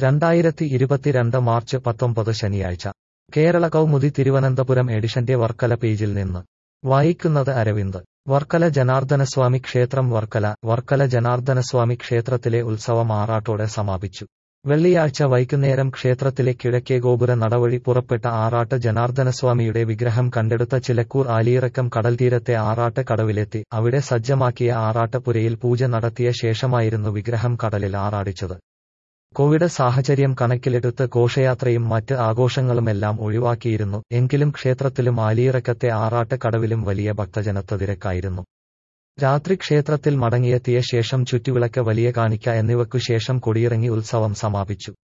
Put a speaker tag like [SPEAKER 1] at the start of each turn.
[SPEAKER 1] രണ്ടായിരത്തി ഇരുപത്തിരണ്ട് മാർച്ച് പത്തൊമ്പത് ശനിയാഴ്ച കേരള കൗമുദി തിരുവനന്തപുരം എഡിഷന്റെ വർക്കല പേജിൽ നിന്ന് വായിക്കുന്നത് അരവിന്ദ് വർക്കല ജനാർദ്ദനസ്വാമി ക്ഷേത്രം വർക്കല വർക്കല ജനാർദ്ദനസ്വാമി ക്ഷേത്രത്തിലെ ഉത്സവം ആറാട്ടോടെ സമാപിച്ചു വെള്ളിയാഴ്ച വൈകുന്നേരം ക്ഷേത്രത്തിലെ കിഴക്കേ ഗോപുര നടവഴി പുറപ്പെട്ട ആറാട്ട് ജനാർദ്ദനസ്വാമിയുടെ വിഗ്രഹം കണ്ടെടുത്ത ചിലക്കൂർ ആലിയിറക്കം കടൽത്തീരത്തെ ആറാട്ട് കടവിലെത്തി അവിടെ സജ്ജമാക്കിയ ആറാട്ടുപുരയിൽ പൂജ നടത്തിയ ശേഷമായിരുന്നു വിഗ്രഹം കടലിൽ ആറാടിച്ചത് കോവിഡ് സാഹചര്യം കണക്കിലെടുത്ത് ഘോഷയാത്രയും മറ്റ് ആഘോഷങ്ങളുമെല്ലാം ഒഴിവാക്കിയിരുന്നു എങ്കിലും ക്ഷേത്രത്തിലും ആലിയിറക്കത്തെ ആറാട്ട് കടവിലും വലിയ ഭക്തജനത്ത തിരക്കായിരുന്നു രാത്രി ക്ഷേത്രത്തിൽ മടങ്ങിയെത്തിയ ശേഷം ചുറ്റുവിളക്ക് വലിയ കാണിക്ക എന്നിവയ്ക്കു ശേഷം കൊടിയിറങ്ങി ഉത്സവം സമാപിച്ചു